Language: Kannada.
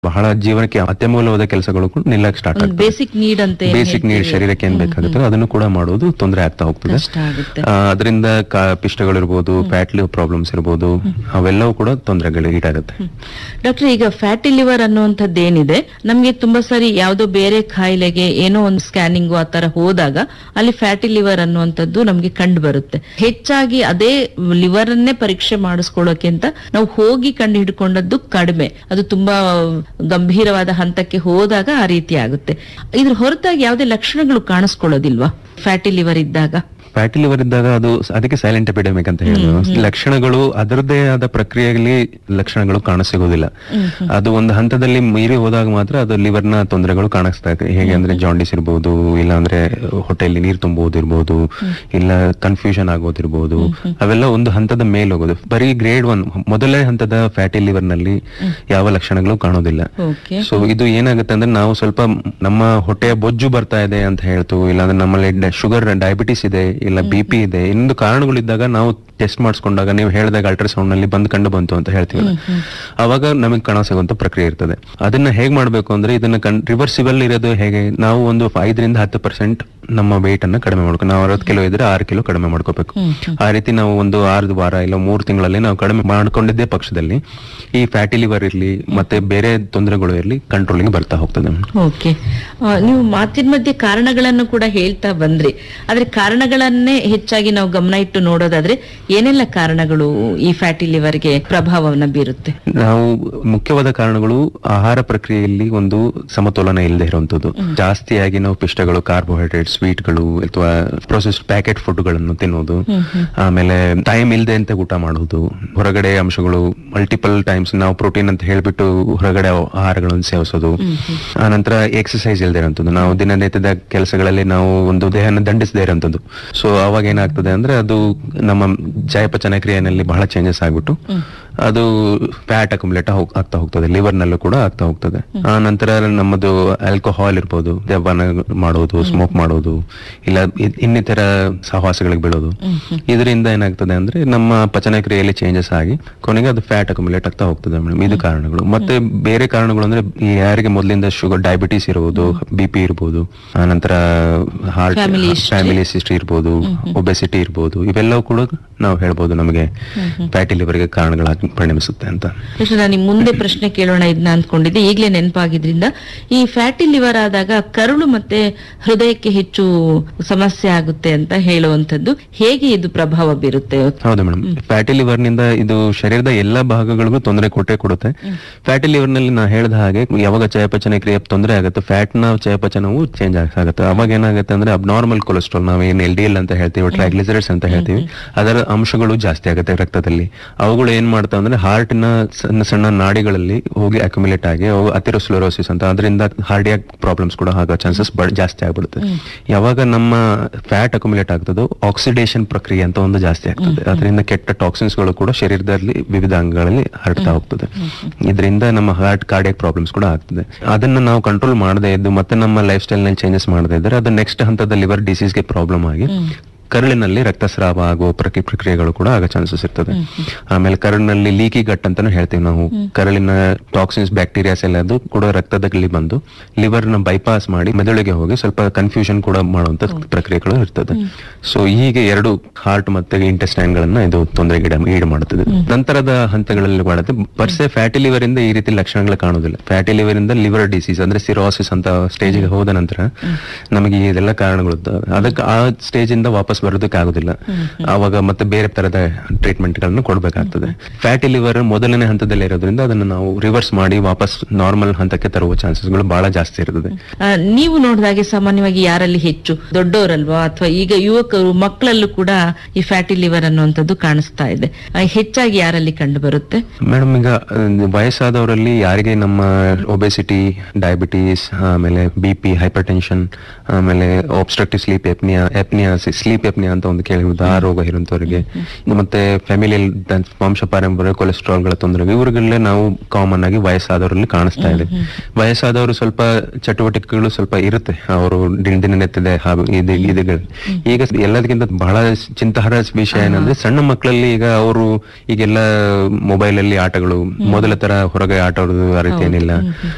ಬಹಳ ಜೀವನಕ್ಕೆ ಅತ್ಯಮೂಲ್ಯವಾದ ಕೆಲಸಗಳು ಕೂಡ ನಿಲ್ಲಕ್ ಸ್ಟಾರ್ಟ್ ಒಂದು ಆಗ್ತದೆ ಬೇಸಿಕ್ ನೀಡ್ ಅಂತ ಏನ್ ಬೇಸಿಕ್ ನೀಡ್ ಹೇಳ್ತೀವಿ. ಶರೀರಕ್ಕೆ ಏನ್ ಬೇಕಾಗುತ್ತೆ ಅದನ್ನು ಕೂಡ ಮಾಡೋದು ತೊಂದರೆ ಆಗ್ತಾ ಹೋಗ್ತದೆ ಕಷ್ಟ ಆಗುತ್ತೆ ಆ, ಅದರಿಂದ ಕಾ- ಪಿಷ್ಟಗಳಿರ್ಬೋದು ಫ್ಯಾಟ್ ಲಿವ್ ಪ್ರಾಬ್ಲಮ್ಸ್ ಇರ್ಬೋದು ಅವೆಲ್ಲವೂ ಕೂಡ ತೊಂದರೆಗಳು ಈಡಾಗುತ್ತೆ ಡಾಕ್ಟರ್ ಈಗ ಫ್ಯಾಟಿ ಲಿವರ್ ಅನ್ನುವಂಥದ್ದು ಏನಿದೆ ನಮ್ಗೆ ತುಂಬಾ ಸಾರಿ ಯಾವ್ದೋ ಬೇರೆ ಕಾಯಿಲೆಗೆ ಏನೋ ಒಂದು ಸ್ಕ್ಯಾನಿಂಗ್ ಆ ತರ ಹೋದಾಗ ಅಲ್ಲಿ ಫ್ಯಾಟಿ ಲಿವರ್ ಅನ್ನುವಂಥದ್ದು ನಮ್ಗೆ ಕಂಡು ಬರುತ್ತೆ ಹೆಚ್ಚಾಗಿ ಅದೇ ಲಿವರ್ ಅನ್ನೇ ಪರೀಕ್ಷೆ ಮಾಡಿಸ್ಕೊಳ್ಳೋಕ್ಕಿಂತ ನಾವು ಹೋಗಿ ಕಂಡು ಹಿಡ್ಕೊಂಡದ್ದು ಕಡಿಮೆ ಅದು ತುಂಬಾ ಗಂಭೀರವಾದ ಹಂತಕ್ಕೆ ಹೋದಾಗ ಆ ರೀತಿ ಆಗುತ್ತೆ ಇದ್ರ ಹೊರತಾಗಿ ಯಾವುದೇ ಲಕ್ಷಣಗಳು ಕಾಣಿಸ್ಕೊಳ್ಳೋದಿಲ್ವಾ ಫ್ಯಾಟಿ ಲಿವರ್ ಇದ್ದಾಗ ಫ್ಯಾಟಿ ಲಿವರ್ ಇದ್ದಾಗ ಅದು ಅದಕ್ಕೆ ಸೈಲೆಂಟ್ ಎಪಿಡೆಮಿಕ್ ಅಂತ ಹೇಳೋದು ಲಕ್ಷಣಗಳು ಅದರದ್ದೇ ಆದ ಪ್ರಕ್ರಿಯೆಯಲ್ಲಿ ಲಕ್ಷಣಗಳು ಕಾಣಸಿಗೋದಿಲ್ಲ ಅದು ಒಂದು ಹಂತದಲ್ಲಿ ಮೀರಿ ಹೋದಾಗ ಮಾತ್ರ ಅದು liver ನ ತೊಂದರೆಗಳು ಕಾಣಿಸ್ತಾ ಇದೆ ಹೇಗೆ ಅಂದ್ರೆ ಜಾಂಡಿಸ್ ಇರ್ಬೋದು ಇಲ್ಲ ಅಂದ್ರೆ ಹೊಟ್ಟೆಯಲ್ಲಿ ನೀರು ತುಂಬೋದಿರ್ಬೋದು ಇಲ್ಲ ಕನ್ಫ್ಯೂಷನ್ ಆಗೋದಿರ್ಬೋದು ಅವೆಲ್ಲ ಒಂದು ಹಂತದ ಮೇಲೆ ಹೋಗೋದು ಬರೀ ಗ್ರೇಡ್ ಒನ್ ಮೊದಲನೇ ಹಂತದ ಫ್ಯಾಟಿ ಲಿವರ್ ನಲ್ಲಿ ಯಾವ ಲಕ್ಷಣಗಳು ಕಾಣೋದಿಲ್ಲ ಓಕೆ ಸೊ ಇದು ಏನಾಗುತ್ತೆ ಅಂದ್ರೆ ನಾವು ಸ್ವಲ್ಪ ನಮ್ಮ ಹೊಟ್ಟೆಯ ಬೊಜ್ಜು ಬರ್ತಾ ಇದೆ ಅಂತ ಹೇಳ್ತು ಇಲ್ಲಾಂದ್ರೆ ನಮ್ಮಲ್ಲಿ ಶುಗರ್ ಡಯಾಬಿಟಿಸ್ ಇದೆ ಇಲ್ಲ ಬಿ ಪಿ ಇದೆ ಇನ್ನೊಂದು ಕಾರಣಗಳಿದ್ದಾಗ ನಾವು ಟೆಸ್ಟ್ ಮಾಡಿಸ್ಕೊಂಡಾಗ ನೀವು ಹೇಳಿದಾಗ ಅಲ್ಟ್ರಾಸೌಂಡ್ ನಲ್ಲಿ ಬಂದ್ ಕಂಡು ಬಂತು ಅಂತ ಹೇಳ್ತೀವಲ್ಲ ಅವಾಗ ನಮಗೆ ಕಾಣ ಸಿಗುವಂತ ಪ್ರಕ್ರಿಯೆ ಇರ್ತದೆ ಅದನ್ನ ಹೇಗ್ ಮಾಡ್ಬೇಕು ಅಂದ್ರೆ ಇದನ್ನ ರಿವರ್ಸಿಬಲ್ ಇರೋದು ಹೇಗೆ ನಾವು ಒಂದು ಐದರಿಂದ ಹತ್ತು ಪರ್ಸೆಂಟ್ ನಮ್ಮ weight ಅನ್ನ ಕಡಿಮೆ ಮಾಡ್ಕೊ ನಾವು ಅರವತ್ತು ಕಿಲೋ ಇದ್ರೆ ಆರು ಕಿಲೋ ಕಡಿಮೆ ಮಾಡ್ಕೋಬೇಕು ಆ ರೀತಿ ನಾವು ಒಂದು ಆರು ವಾರ ಇಲ್ಲ ಮೂರು ತಿಂಗಳಲ್ಲಿ ನಾವು ಕಡಿಮೆ ಮಾಡ್ಕೊಂಡಿದ್ದೇ ಪಕ್ಷದಲ್ಲಿ ಈ ಫ್ಯಾಟಿ ಲಿವರ್ ಇರ್ಲಿ ಮತ್ತೆ ಬೇರೆ ತೊಂದರೆಗಳು ಇರ್ಲಿ ಕಂಟ್ರೋಲಿಂಗ್ ಬರ್ತಾ ಹೋಗ್ತದೆ ಓಕೆ ಆ, ನೀವು ಮಾತಿನ ಮಧ್ಯೆ ಕಾರಣಗಳನ್ನು ಕೂಡ ಹೇಳ್ತಾ ಬಂದ್ರಿ ಆದ್ರೆ ಕಾರಣಗಳನ್ನೇ ಹೆಚ್ಚಾಗಿ ನಾವು ಗಮನ ಇಟ್ಟು ನೋಡೋದಾದ್ರೆ ಏನೆಲ್ಲ ಕಾರಣಗಳು ಈ ಫ್ಯಾಟಿ ಲಿವರ್ಗೆ ಪ್ರಭಾವವನ್ನ ಬೀರುತ್ತೆ ನಾವು ಮುಖ್ಯವಾದ ಕಾರಣಗಳು ಆಹಾರ ಪ್ರಕ್ರಿಯೆಯಲ್ಲಿ ಒಂದು ಸಮತೋಲನ ಇಲ್ಲದೆ ಇರುವಂತದ್ದು ಜಾಸ್ತಿಯಾಗಿ ನಾವು ಪಿಷ್ಟಗಳು ಕಾರ್ಬೋಹೈಡ್ರೇಟ್ ಸ್ವೀಟ್ಗಳು ಅಥವಾ ಪ್ರೊಸೆಸ್ಡ್ ಪ್ಯಾಕೆಟ್ ಫುಡ್ಗಳನ್ನು ತಿನ್ನೋದು ಆಮೇಲೆ ಟೈಮ್ ಇಲ್ಲದೆ ಅಂತ ಊಟ ಮಾಡೋದು ಹೊರಗಡೆ ಅಂಶಗಳು ಮಲ್ಟಿಪಲ್ ಟೈಮ್ಸ್ ನಾವು ಪ್ರೋಟೀನ್ ಅಂತ ಹೇಳ್ಬಿಟ್ಟು ಹೊರಗಡೆ ಆಹಾರಗಳನ್ನು ಸೇವಿಸೋದು ಆನಂತರ ಎಕ್ಸಸೈಸ್ ಇಲ್ಲದೆ ಇರುವಂತದ್ದು ನಾವು ದಿನನಿತ್ಯದ ಕೆಲಸಗಳಲ್ಲಿ ನಾವು ಒಂದು ದೇಹನ ದಂಡಿಸದೇ ಇರುವಂತದ್ದು ಸೊ ಅವಾಗ ಏನಾಗ್ತದೆ ಅಂದ್ರೆ ಅದು ನಮ್ಮ ಚಯಾಪಚಯ ಕ್ರಿಯೆಯಲ್ಲಿ ಬಹಳ ಚೇಂಜಸ್ ಆಗ್ಬಿಟ್ಟು ಅದು ಫ್ಯಾಟ್ ಅಕ್ಯುಮುಲೇಟ್ ಆಗ್ತಾ ಹೋಗ್ತದೆ ಲಿವರ್ ನಲ್ಲೂ ಕೂಡ ಆಗ್ತಾ ಹೋಗ್ತದೆ ಆ ನಂತರ ನಮ್ಮದು ಆಲ್ಕೋಹಾಲ್ ಇರ್ಬೋದು ದೆವ್ವನ ಮಾಡೋದು ಸ್ಮೋಕ್ ಮಾಡೋದು ಇಲ್ಲ ಇ- ಇನ್ನಿತರ ಸಹವಾಸಗಳಿಗೆ ಬೀಳೋದು ಇದರಿಂದ ಏನಾಗ್ತದೆ ಅಂದ್ರೆ ನಮ್ಮ ಪಚನ ಕ್ರಿಯೆಯಲ್ಲಿ ಚೇಂಜಸ್ ಆಗಿ ಕೊನೆಗೆ ಅದು ಫ್ಯಾಟ್ ಅಕ್ಯುಮುಲೇಟ್ ಆಗ್ತಾ ಹೋಗ್ತದೆ ಮೇಡಮ್ ಇದು ಕಾರಣಗಳು ಮತ್ತೆ ಬೇರೆ ಕಾರಣಗಳು ಅಂದ್ರೆ ಈ ಯಾರಿಗೆ ಮೊದಲಿಂದ ಶುಗರ್ ಡಯಾಬಿಟಿಸ್ ಇರ್ಬೋದು ಬಿ ಪಿ ಇರ್ಬೋದು ಆ ನಂತರ heart Family history. Family history ಇರ್ಬೋದು ಒಬೆಸಿಟಿ ಇರ್ಬೋದು ಇವೆಲ್ಲವೂ ಕೂಡ ನಾವು ಹೇಳ್ಬೋದು ನಮಗೆ ಫ್ಯಾಟಿ ಲಿವರ್ಗೆ ಕಾರಣಗಳಾಗಿ ಪರಿಣಮಿಸುತ್ತೆ ಅಂತ ಕೃಷ್ಣ ನಾನು ನಿಮ್ ಮುಂದೆ ಪ್ರಶ್ನೆ ಕೇಳೋಣ ಇದನ್ನ ಅಂದ್ಕೊಂಡಿದ್ದೆ ಈಗಲೇ ನೆನಪಾಗಿದ್ರಿಂದ ಈ ಫ್ಯಾಟಿ ಲಿವರ್ ಆದಾಗ ಕರುಳು ಮತ್ತೆ ಹೃದಯಕ್ಕೆ ಹೆಚ್ಚು ಸಮಸ್ಯೆ ಆಗುತ್ತೆ ಅಂತ ಹೇಳುವಂತದ್ದು ಹೇಗೆ ಇದು ಪ್ರಭಾವ ಬೀರುತ್ತೆ ಹೌದು ಮೇಡಮ್ ಫ್ಯಾಟಿ ಲಿವರ್ ನಿಂದ ಇದು ಶರೀರದ ಎಲ್ಲಾ ಭಾಗಗಳಿಗೂ ತೊಂದರೆ ಕೊಟ್ಟೆ ಕೊಡುತ್ತೆ ಫ್ಯಾಟಿ ಲಿವರ್ ನಲ್ಲಿ ನಾ ಹೇಳಿದ ಹಾಗೆ ಯಾವಾಗ ಚಯಾಪಚಯ ಕ್ರಿಯೆ ತೊಂದರೆ ಆಗುತ್ತೆ ಫ್ಯಾಟ್ ನ ಚಯಾಪಚಯವು ಚೇಂಜ್ ಆಗುತ್ತೆ ಅವಾಗ ಏನಾಗುತ್ತೆ ಅಂದ್ರೆ ಅಬ್ನಾರ್ಮಲ್ ಕೊಲೆಸ್ಟ್ರಾಲ್ ನಾವು ಏನ್ ಎಲ್ ಡಿ ಎಲ್ ಅಂತ ಹೇಳ್ತೀವಿ ಟ್ರೈಗ್ಲಿಸರೈಡ್ಸ್ ಅಂತ ಹೇಳ್ತೀವಿ ಅದರ ಅಂಶಗಳು ಜಾಸ್ತಿ ಆಗುತ್ತೆ ರಕ್ತದಲ್ಲಿ ಅವುಗಳು ಏನ್ ಮಾಡ್ತಾವೆ ಅಂದ್ರೆ ಹಾರ್ಟ್ ನ ಸಣ್ಣ ಸಣ್ಣ ನಾಡಿಗಳಲ್ಲಿ ಹೋಗಿ ಅಕ್ಯುಮುಲೇಟ್ ಆಗಿ ಅವು ಅಥೆರೋಸ್ಲೋರೋಸಿಸ್ ಅಂತ ಅದರಿಂದ ಹಾರ್ಡಿಯಾಕ್ ಪ್ರಾಬ್ಲಮ್ಸ್ ಕೂಡ ಆಗೋ ಚಾನ್ಸಸ್ ಜಾಸ್ತಿ ಆಗ್ಬಿಡುತ್ತೆ ಯಾವಾಗ ನಮ್ಮ ಫ್ಯಾಟ್ ಅಕ್ಯುಮುಲೇಟ್ ಆಗ್ತದೋ ಆಕ್ಸಿಡೇಷನ್ ಪ್ರಕ್ರಿಯೆ ಅಂತ ಒಂದು ಜಾಸ್ತಿ ಆಗ್ತದೆ ಅದರಿಂದ ಕೆಟ್ಟ ಟಾಕ್ಸಿನ್ಸ್ ಗಳು ಕೂಡ ಶರೀರದಲ್ಲಿ ವಿವಿಧ ಅಂಗಗಳಲ್ಲಿ ಹರಡ್ತಾ ಹೋಗ್ತದೆ ಇದರಿಂದ ನಮ್ಮ ಹಾರ್ಟ್ ಕಾರ್ಡಿಯಾಕ್ ಪ್ರಾಬ್ಲಮ್ಸ್ ಕೂಡ ಆಗ್ತದೆ ಅದನ್ನ ನಾವು ಕಂಟ್ರೋಲ್ ಮಾಡದೇ ಇದ್ದು ಮತ್ತೆ ನಮ್ಮ ಲೈಫ್ ಸ್ಟೈಲ್ ನಲ್ಲಿ ಚೇಂಜಸ್ ಮಾಡದೇ ಇದ್ರೆ ಅದು ನೆಕ್ಸ್ಟ್ ಹಂತದ ಲಿವರ್ ಡಿಸೀಸ್ಗೆ ಪ್ರಾಬ್ಲಮ್ ಆಗಿ ಕರುಳಿನಲ್ಲಿ ರಕ್ತಸ್ರಾವ ಆಗುವ ಪ್ರತಿ ಪ್ರಕ್ರಿಯೆಗಳು ಕೂಡ ಆಗೋ ಚಾನ್ಸಸ್ ಇರ್ತದೆ ಆಮೇಲೆ ಕರುಳಿನಲ್ಲಿ ಲೀಕಿ ಗಟ್ ಅಂತಾನು ಹೇಳ್ತೀವಿ ನಾವು ಕರುಳಿನ ಟಾಕ್ಸಿನ್ಸ್ ಬ್ಯಾಕ್ಟೀರಿಯಾಸ್ ಎಲ್ಲ ಅದು ಕೂಡ ರಕ್ತದಲ್ಲಿ ಬಂದು ಲಿವರ್ ನ ಬೈಪಾಸ್ ಮಾಡಿ ಮೆದುಳಿಗೆ ಹೋಗಿ ಸ್ವಲ್ಪ ಕನ್ಫ್ಯೂಷನ್ ಕೂಡ ಮಾಡುವಂತ ಪ್ರಕ್ರಿಯೆಗಳು ಇರ್ತದೆ ಸೊ ಹೀಗೆ ಎರಡು ಹಾರ್ಟ್ ಮತ್ತೆ ಇಂಟೆಸ್ಟೈನ್ ಗಳನ್ನ ಇದು ತೊಂದರೆಗೆ ಈಡು ಮಾಡುತ್ತದೆ ನಂತರದ ಹಂತಗಳಲ್ಲಿ ಮಾಡುತ್ತೆ ಪರ್ಸೆ ಫ್ಯಾಟಿ ಲಿವರ್ ಇಂದ ಈ ರೀತಿ ಲಕ್ಷಣಗಳು ಕಾಣುವುದಿಲ್ಲ ಫ್ಯಾಟಿ ಲಿವರ್ ಇಂದ ಲಿವರ್ ಡಿಸೀಸ್ ಅಂದ್ರೆ ಸಿರೋಸಿಸ್ ಅಂತ ಸ್ಟೇಜ್ ಗೆ ಹೋದ ನಂತರ ನಮಗೆ ಇದೆಲ್ಲ ಕಾರಣಗಳು ಇದ್ದಾವೆ. ಅದಕ್ಕೆ ಆ ಸ್ಟೇಜ್ ಇಂದ ವಾಪಸ್ ಬರೋದಕ್ಕೆ ಆಗುದಿಲ್ಲ ಆವಾಗ ಮತ್ತೆ ಬೇರೆ ತರದ ಟ್ರೀಟ್ಮೆಂಟ್ ಗಳನ್ನು ಕೊಡ್ಬೇಕಾಗ್ತದೆ ಫ್ಯಾಟಿ ಲಿವರ್ ಮೊದಲನೇ ಹಂತದಲ್ಲಿ ಇರೋದ್ರಿಂದ ಅದನ್ನ ನಾವು ರಿವರ್ಸ್ ಮಾಡಿ ವಾಪಸ್ ನಾರ್ಮಲ್ ಹಂತಕ್ಕೆ ತರುವ ಚಾನ್ಸಸ್ಗಳು ಬಹಳ ಜಾಸ್ತಿ ಇರ್ತದೆ ಆ, ನೀವು ನೋಡಿದಾಗೆ ಸಾಮಾನ್ಯವಾಗಿ ಯಾರಲ್ಲಿ ಹೆಚ್ಚು ದೊಡ್ಡವರಲ್ವಾ ಅಥವಾ ಈಗ ಯುವಕರು ಮಕ್ಕಳಲ್ಲೂ ಕೂಡ ಈ ಫ್ಯಾಟಿ ಲಿವರ್ ಅನ್ನುವಂಥದ್ದು ಕಾಣಿಸ್ತಾ ಇದೆ ಆ, ಹೆಚ್ಚಾಗಿ ಯಾರಲ್ಲಿ ಕಂಡು ಬರುತ್ತೆ ಮೇಡಮ್ ಈಗ ಅಹ್, ವಯಸ್ಸಾದವರಲ್ಲಿ ಯಾರಿಗೆ ನಮ್ಮ ಒಬೆಸಿಟಿ ಡಯಾಬಿಟೀಸ್ ಆಮೇಲೆ ಬಿ ಪಿ ಹೈಪರ್ ಟೆನ್ಷನ್ ಆಮೇಲೆ obstructive sleep apnoea apnoea sleep apnoea ಅಂತ ಒಂದು ಕೇಳಿರುವುದು ಆ ರೋಗ ಇರುವಂತವರಿಗೆ ಮತ್ತೆ ಫ್ಯಾಮಿಲಿಯಲ್ಲಿ ವಂಶ ಪಾರಂಪರ್ಯ ಕೊಲೆಸ್ಟ್ರಾಲ್ ಗಳ ತೊಂದರೆ ಇವರಿಗೆಲ್ಲ ನಾವು ಕಾಮನ್ ಆಗಿ ವಯಸ್ಸಾದವರಲ್ಲಿ ಕಾಣಿಸ್ತಾ ಇದೆ ವಯಸ್ಸಾದವರು ಸ್ವಲ್ಪ ಚಟುವಟಿಕೆಗಳು ಸ್ವಲ್ಪ ಇರುತ್ತೆ ಅವರು ದಿನ ದಿನನಿತ್ಯದ ಹಾಬಿ- ಇದು ಇದುಗಳು ಈಗ ಎಲ್ಲದಕ್ಕಿಂತ ಬಹಳ ಚಿಂತಾಹಾರ ವಿಷಯ ಏನಂದ್ರೆ ಸಣ್ಣ ಮಕ್ಕಳಲ್ಲಿ ಈಗ ಅವರು ಈಗೆಲ್ಲ ಮೊಬೈಲ್ ಅಲ್ಲಿ ಆಟಗಳು ಮೊದಲ ತರ ಹೊರಗೆ ಆಟ ಆಡೋದು ಆ ರೀತಿ ಏನಿಲ್ಲ